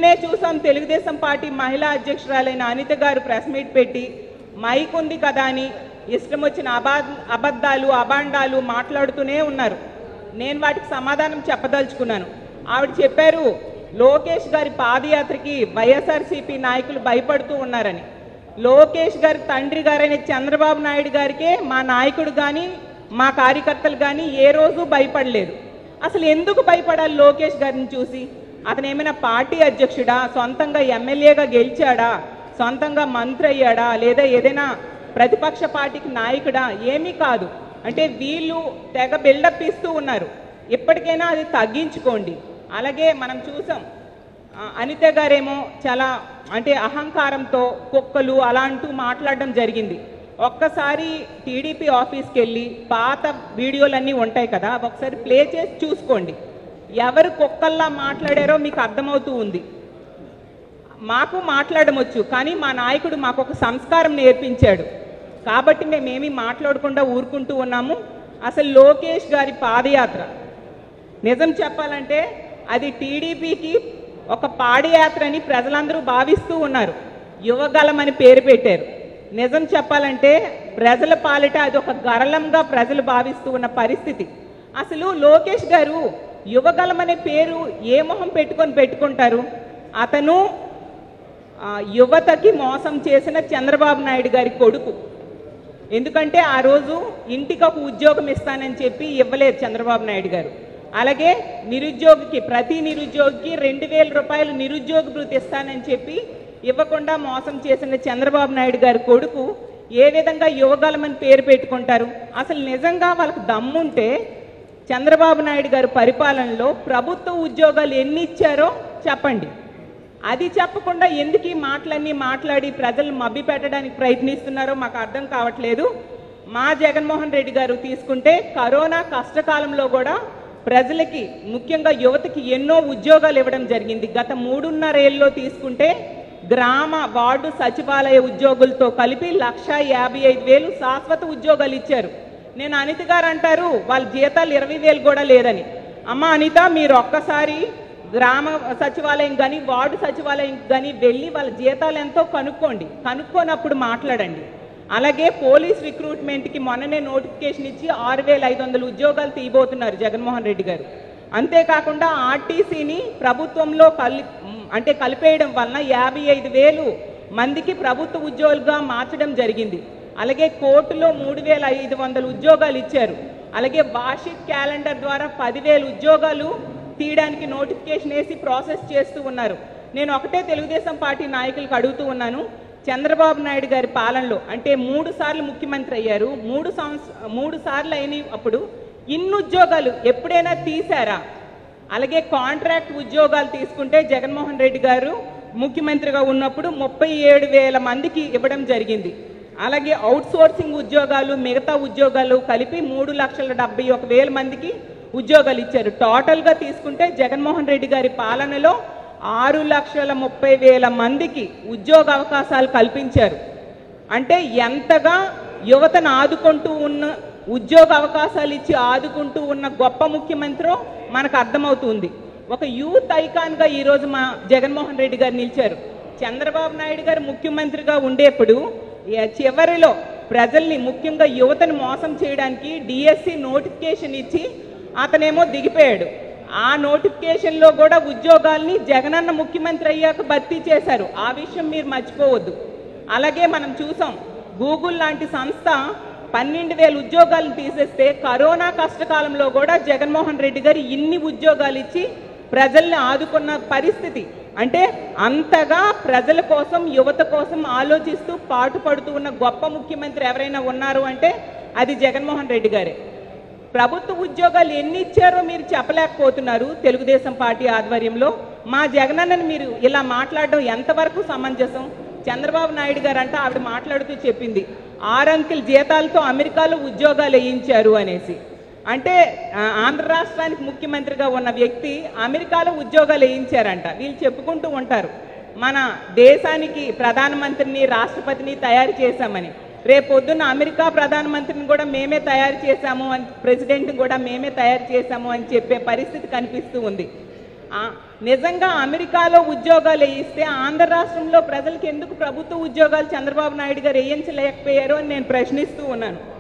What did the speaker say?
నిన్నే చూసాం తెలుగుదేశం పార్టీ మహిళా అధ్యక్షురాలైన అనిత గారు ప్రెస్ మీట్ పెట్టి మైక్ ఉంది కదా అని ఇష్టం వచ్చిన అబా అబద్ధాలు అబాండాలు మాట్లాడుతూనే ఉన్నారు నేను వాటికి సమాధానం చెప్పదలుచుకున్నాను ఆవిడ చెప్పారు లోకేష్ గారి పాదయాత్రకి వైఎస్ఆర్సీపీ నాయకులు భయపడుతూ ఉన్నారని లోకేష్ గారి తండ్రి గారైన చంద్రబాబు నాయుడు గారికే మా నాయకుడు కానీ మా కార్యకర్తలు కానీ ఏ రోజు భయపడలేదు అసలు ఎందుకు భయపడాలి లోకేష్ గారిని చూసి అతను ఏమైనా పార్టీ అధ్యక్షుడా సొంతంగా ఎమ్మెల్యేగా గెలిచాడా సొంతంగా మంత్రి అయ్యాడా లేదా ఏదైనా ప్రతిపక్ష పార్టీకి నాయకుడా ఏమీ కాదు అంటే వీళ్ళు తెగ బిల్డప్ ఇస్తూ ఉన్నారు ఇప్పటికైనా అది తగ్గించుకోండి అలాగే మనం చూసాం ఆ, అనిత గారేమో చాలా అంటే అహంకారంతో కుక్కలు అలా అంటూ మాట్లాడడం జరిగింది ఒక్కసారి టీడీపీ ఆఫీస్కి వెళ్ళి పాత వీడియోలన్నీ ఉంటాయి కదా అవి ఒకసారి ప్లే చేసి చూసుకోండి ఎవరు కుక్కల్లా మాట్లాడారో మీకు అర్థమవుతూ ఉంది మాకు మాట్లాడమొచ్చు కానీ మా నాయకుడు మాకు ఒక సంస్కారం నేర్పించాడు కాబట్టి మేమేమీ మాట్లాడకుండా ఊరుకుంటూ ఉన్నాము అసలు లోకేష్ గారి పాదయాత్ర నిజం చెప్పాలంటే అది టీడీపీకి ఒక పాదయాత్ర అని ప్రజలందరూ భావిస్తూ ఉన్నారు యువగలం అని పేరు పెట్టారు నిజం చెప్పాలంటే ప్రజల పాలిట అది ఒక గరళంగా ప్రజలు భావిస్తూ ఉన్న పరిస్థితి అసలు లోకేష్ గారు యువగలం అనే పేరు ఏ మొహం పెట్టుకొని పెట్టుకుంటారు అతను ఆ, యువతకి మోసం చేసిన చంద్రబాబు నాయుడు గారి కొడుకు ఎందుకంటే ఆ రోజు ఇంటికి ఒక ఉద్యోగం ఇస్తానని చెప్పి ఇవ్వలేదు చంద్రబాబు నాయుడు గారు అలాగే నిరుద్యోగికి ప్రతి నిరుద్యోగికి రెండు వేల రూపాయలు నిరుద్యోగ భృతి ఇస్తానని చెప్పి ఇవ్వకుండా మోసం చేసిన చంద్రబాబు నాయుడు గారి కొడుకు ఏ విధంగా యువగలమని పేరు పెట్టుకుంటారు అసలు నిజంగా వాళ్ళకి దమ్ముంటే చంద్రబాబు నాయుడు గారి పరిపాలనలో ప్రభుత్వ ఉద్యోగాలు ఎన్ని ఇచ్చారో చెప్పండి అది చెప్పకుండా ఎందుకు ఈ మాటలన్నీ మాట్లాడి ప్రజలు మభ్య పెట్టడానికి ప్రయత్నిస్తున్నారో మాకు అర్థం కావట్లేదు మా జగన్మోహన్ రెడ్డి గారు తీసుకుంటే కరోనా కష్టకాలంలో కూడా ప్రజలకి ముఖ్యంగా యువతకి ఎన్నో ఉద్యోగాలు ఇవ్వడం జరిగింది గత మూడున్నరేళ్ళలో తీసుకుంటే గ్రామ వార్డు సచివాలయ ఉద్యోగులతో కలిపి లక్ష యాభై ఐదు వేలు శాశ్వత ఉద్యోగాలు ఇచ్చారు నేను అనిత గారు అంటారు వాళ్ళ జీతాలు ఇరవై వేలు కూడా లేదని అమ్మ అనిత మీరు ఒక్కసారి గ్రామ సచివాలయం కానీ వార్డు సచివాలయం కానీ వెళ్ళి వాళ్ళ జీతాలు ఎంతో కనుక్కోండి కనుక్కోనప్పుడు మాట్లాడండి అలాగే పోలీస్ రిక్రూట్మెంట్కి మొన్ననే నోటిఫికేషన్ ఇచ్చి ఆరు వేల ఐదు వందల ఉద్యోగాలు తీయబోతున్నారు జగన్మోహన్ రెడ్డి గారు అంతేకాకుండా ఆర్టీసీని ప్రభుత్వంలో కలి అంటే కలిపేయడం వలన యాభై ఐదు వేలు మందికి ప్రభుత్వ ఉద్యోగులుగా మార్చడం జరిగింది అలాగే కోర్టులో మూడు వేల ఐదు వందల ఉద్యోగాలు ఇచ్చారు అలాగే వార్షిక్ క్యాలెండర్ ద్వారా పదివేలు ఉద్యోగాలు తీయడానికి నోటిఫికేషన్ వేసి ప్రాసెస్ చేస్తూ ఉన్నారు నేను ఒకటే తెలుగుదేశం పార్టీ నాయకులకు అడుగుతూ ఉన్నాను చంద్రబాబు నాయుడు గారి పాలనలో అంటే మూడు సార్లు ముఖ్యమంత్రి అయ్యారు మూడు సంవత్సర మూడు సార్లు అయిన అప్పుడు ఇన్ని ఉద్యోగాలు ఎప్పుడైనా తీశారా అలాగే కాంట్రాక్ట్ ఉద్యోగాలు తీసుకుంటే జగన్మోహన్ రెడ్డి గారు ముఖ్యమంత్రిగా ఉన్నప్పుడు ముప్పై ఏడు వేల మందికి ఇవ్వడం జరిగింది అలాగే అవుట్ సోర్సింగ్ ఉద్యోగాలు మిగతా ఉద్యోగాలు కలిపి మూడు లక్షల డెబ్బై ఒక వేల మందికి ఉద్యోగాలు ఇచ్చారు టోటల్గా తీసుకుంటే జగన్మోహన్ రెడ్డి గారి పాలనలో ఆరు లక్షల ముప్పై వేల మందికి ఉద్యోగ అవకాశాలు కల్పించారు అంటే ఎంతగా యువతను ఆదుకుంటూ ఉన్న ఉద్యోగ అవకాశాలు ఇచ్చి ఆదుకుంటూ ఉన్న గొప్ప ముఖ్యమంత్రో మనకు అర్థమవుతుంది ఒక యూత్ ఐకాన్గా ఈరోజు మా జగన్మోహన్ రెడ్డి గారు నిలిచారు చంద్రబాబు నాయుడు గారు ముఖ్యమంత్రిగా ఉండేప్పుడు ఏ- చివరిలో ప్రజల్ని ముఖ్యంగా యువతను మోసం చేయడానికి డిఎస్సి నోటిఫికేషన్ ఇచ్చి అతనేమో దిగిపోయాడు ఆ నోటిఫికేషన్లో కూడా ఉద్యోగాల్ని జగనన్న ముఖ్యమంత్రి అయ్యాక భర్తీ చేశారు ఆ విషయం మీరు మర్చిపోవద్దు అలాగే మనం చూసాం గూగుల్ లాంటి సంస్థ పన్నెండు వేల ఉద్యోగాలను తీసేస్తే కరోనా కష్టకాలంలో కూడా జగన్మోహన్ రెడ్డి గారు ఇన్ని ఉద్యోగాలు ఇచ్చి ప్రజల్ని ఆదుకున్న పరిస్థితి అంటే అంతగా ప్రజల కోసం యువత కోసం ఆలోచిస్తూ పాటుపడుతూ ఉన్న గొప్ప ముఖ్యమంత్రి ఎవరైనా ఉన్నారు అంటే అది జగన్మోహన్ రెడ్డి గారే ప్రభుత్వ ఉద్యోగాలు ఎన్ని ఇచ్చారో మీరు చెప్పలేకపోతున్నారు తెలుగుదేశం పార్టీ ఆధ్వర్యంలో మా జగనన్నని మీరు ఇలా మాట్లాడడం ఎంతవరకు సమంజసం చంద్రబాబు నాయుడు గారు అంటే ఆవిడ మాట్లాడుతూ చెప్పింది ఆరంకిల్ జీతాలతో అమెరికాలో ఉద్యోగాలు వేయించారు అనేసి అంటే ఆ, ఆంధ్ర రాష్ట్రానికి ముఖ్యమంత్రిగా ఉన్న వ్యక్తి అమెరికాలో ఉద్యోగాలు వేయించారంట వీళ్ళు చెప్పుకుంటూ ఉంటారు మన దేశానికి ప్రధానమంత్రిని రాష్ట్రపతిని తయారు చేశామని రేపు పొద్దున్న అమెరికా ప్రధానమంత్రిని కూడా మేమే తయారు చేశాము అని ప్రెసిడెంట్ని కూడా మేమే తయారు చేశాము అని చెప్పే పరిస్థితి కనిపిస్తూ ఉంది ఆ, నిజంగా అమెరికాలో ఉద్యోగాలు వేయిస్తే ఆంధ్ర రాష్ట్రంలో ప్రజలకు ఎందుకు ప్రభుత్వ ఉద్యోగాలు చంద్రబాబు నాయుడు గారు వేయించలేకపోయారు అని నేను ప్రశ్నిస్తూ ఉన్నాను